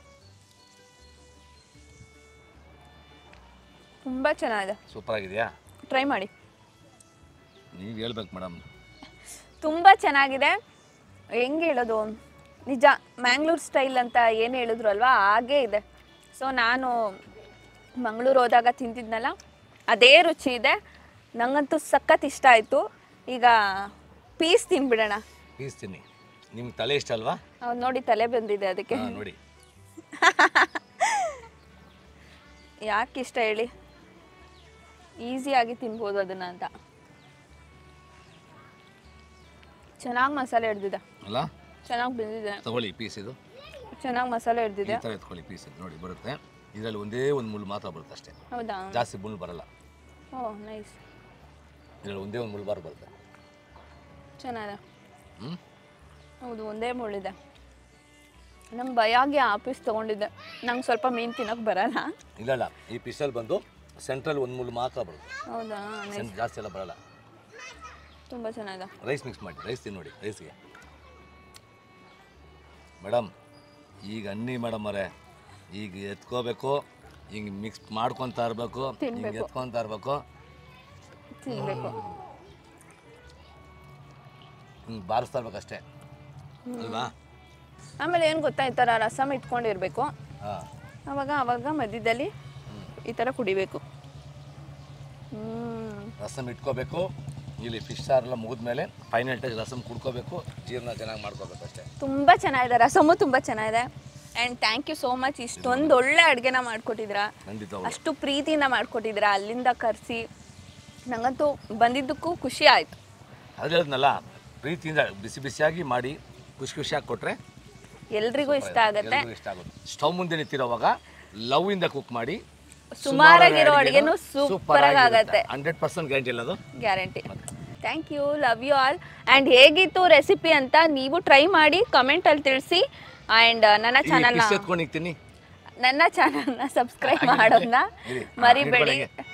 ತುಂಬ ಚೆನ್ನಾಗಿದೆ ಸೂಪರ್ ಆಗಿದೆಯಾ ಟ್ರೈ ಮಾಡಿ ನೀವು ಹೇಳ್ಬೇಕು ಮೇಡಮ್ ತುಂಬ ಚೆನ್ನಾಗಿದೆ ಹೆಂಗೆ ಹೇಳೋದು ನಿಜ ಮ್ಯಾಂಗ್ಳೂರ್ ಸ್ಟೈಲ್ ಅಂತ ಏನು ಹೇಳಿದ್ರು ಅಲ್ವಾ ಹಾಗೇ ಇದೆ ಸೊ ನಾನು ಮಂಗಳೂರು ಹೋದಾಗ ತಿಂತಿದ್ನಲ್ಲ ಅದೇ ರುಚಿ ಇದೆ ನಂಗಂತೂ ಸಖತ್ ಇಷ್ಟ ಆಯಿತು ಈಗ ಪೀಸ್ ತಿನ್ಬಿಡೋಣ ಪೀಸ್ ತಿನ್ನಿ ನಿಮ್ಗೆ ತಲೆ ಇಷ್ಟ ಅಲ್ವಾ ಅವ್ನು ನೋಡಿ ತಲೆ ಬಂದಿದೆ ಅದಕ್ಕೆ ಹಾಂ ನೋಡಿ ಯಾಕೆ ಇಷ್ಟ ಹೇಳಿ ಈಸಿಯಾಗಿ ತಿನ್ಬೋದು ಅದನ್ನ ಅಂತ ಚೆನ್ನಾಗಿ ಮಸಾಲೆ ಹಿಡ್ದಿದೆ ಅಲ್ಲ ಚೆನ್ನಾಗಿ ಬೆಂದಿದೆ ತಗೊಳ್ಳಿ ಪೀಸ್ ಇದು ಚೆನ್ನಾಗಿ ಮಸಾಲೆ ಈ ಹಿಡ್ದಿದೆ ಥರ ಎತ್ಕೊಳ್ಳಿ ಪೀಸ್ ಇದು ನೋಡಿ ಬರುತ್ತೆ ಇದರಲ್ಲಿ ಒಂದೇ ಒಂದು ಮುಳ್ಳು ಮಾತ್ರ ಬರುತ್ತೆ ಅಷ್ಟೇ ಹೌದಾ ಜಾಸ್ತಿ ಮುಳ್ಳು ಬರಲ್ಲ ಓ ನೈಸ್ ಇದರಲ್ಲಿ ಒಂದೇ ಒಂದು ಮುಳ್ಳು ಬಾರ್ ಬರುತ್ತೆ ಚೆನ್ನಾಗಿದೆ ಹ್ಞೂ ಹೌದು ಒಂದೇ ಮುಳ್ಳಿದೆ ನಮ್ಮ ಭಯಾಗಿ ಆ ಪೀಸ್ ತೊಗೊಂಡಿದ್ದೆ ನಂಗೆ ಸ್ವಲ್ಪ ಮೀನು ತಿನ್ನೋಕೆ ಬರಲ್ಲ ಇಲ್ಲ ಇಲ್ಲ ಈ ಪೀಸಲ್ಲಿ ಬಂದು ಸೆಂಟ್ರಲ್ ಒಂದು ಮುಳ್ಳು ಮಾತ್ರ ಬರುತ್ತೆ ಹೌದಾ ನೈಸ್ ಸೆಂಟ್ ಜಾಸ್ತಿ ಎಲ್ಲ ಬರಲ್ಲ ತುಂಬ ಚೆನ್ನಾಗಿದೆ ರೈಸ್ ಮಿಕ್ಸ್ ಮಾಡಿ ರೈಸ್ ತಿನ್ನೋಡಿ ನೋಡಿ ರೈಸ್ಗೆ ಮೇಡಮ್ ಈಗ ಅನ್ನಿ ಮೇಡಮ್ ಅವರೇ ಈಗ ಎತ್ಕೋಬೇಕು ಹಿಂಗೆ ಮಿಕ್ಸ್ ಮಾಡ್ಕೊತಾ ಇರಬೇಕು ಹಿಂಗೆ ತಿನ್ಬೇಕು. ಎತ್ಕೊತಾ ಇರಬೇಕು ತಿನ್ನಬೇಕು ಹಿಂಗೆ ಬಾರಿಸ್ತಾ ಇರ್ಬೇಕಷ್ಟೇ ಅಲ್ವಾ ಆಮೇಲೆ ಏನು ಗೊತ್ತಾ ಈ ಥರ ರಸಮ್ ಇಟ್ಕೊಂಡಿರ್ಬೇಕು ಹಾಂ ಅವಾಗ ಅವಾಗ ಮಧ್ಯದಲ್ಲಿ ಈ ಥರ ಕುಡಿಬೇಕು ಹ್ಞೂ ರಸಮ್ ಇಟ್ಕೋಬೇಕು ಇಲ್ಲಿ ಫಿಶ್ ಸಾರೆಲ್ಲ ಮುಗಿದ್ಮೇಲೆ ಫೈನಲ್ ಟಚ್ ರಸಮ್ ಕುಡ್ಕೋಬೇಕು ಜೀರ್ಣ ಚೆನ್ನಾಗಿ ಮಾಡ್ಕೋಬೇಕು ಅಷ್ಟೇ ತುಂಬ ಚೆನ್ನಾಗಿದೆ ರಸಮು ತುಂಬ ಚೆನ್ನಾಗಿದೆ and thank you so much ಇಷ್ಟೊಂದು ಒಳ್ಳೆ ಅಡುಗೆನ ಮಾಡಿಕೊಟ್ಟಿದ್ದೀರಾ ಖಂಡಿತ ಹೌದು. ಅಷ್ಟು ಪ್ರೀತಿಯಿಂದ ಮಾಡಿಕೊಟ್ಟಿದ್ದೀರಾ ಅಲ್ಲಿಂದ ಕರೆಸಿ ನಂಗಂತೂ ಬಂದಿದ್ದಕ್ಕೂ ಖುಷಿ ಆಯಿತು ಅದು ಹೇಳಿದ್ನಲ್ಲ ಪ್ರೀತಿಯಿಂದ ಬಿಸಿ ಬಿಸಿಯಾಗಿ ಮಾಡಿ ಖುಷಿ ಖುಷಿಯಾಗಿ ಕೊಟ್ಟರೆ ಎಲ್ರಿಗೂ ಇಷ್ಟ ಆಗುತ್ತೆ ಎಲ್ರಿಗೂ ಇಷ್ಟ ಆಗುತ್ತೆ ಸ್ಟವ್ ಮುಂದೆ ನಿಂತಿರೋವಾಗ ಲವ್ ಇಂದ ಕುಕ್ ಮಾಡಿ ಸುಮಾರಾಗಿರೋ ಅಡುಗೆನೂ ಸೂಪರಾಗಿ ಆಗುತ್ತೆ ಹಂಡ್ರೆಡ್ ಪರ್ಸೆಂಟ್ ಗ್ಯಾರಂಟಿ ಇಲ್ಲ ಅದು guarantee thank you love you all and ಹೇಗಿತ್ತು ರೆಸಿಪಿ ಅಂತ ನೀವು ಟ್ರೈ ಮಾಡಿ ಕಮೆಂಟಲ್ಲಿ ತಿಳಿಸಿ ಆ್ಯಂಡ್ ನನ್ನ ಚಾನಲ್ನ ಪಿಸ್ ಎತ್ಕೊಂಡು ನಿಂತೀನಿ ನನ್ನ ಚಾನಲ್ನ ಸಬ್ಸ್ಕ್ರೈಬ್ ಮಾಡೋದನ್ನ ಇರಿ. ಮರಿಬೇಡಿ ಇರ್ಬೇಡಿ.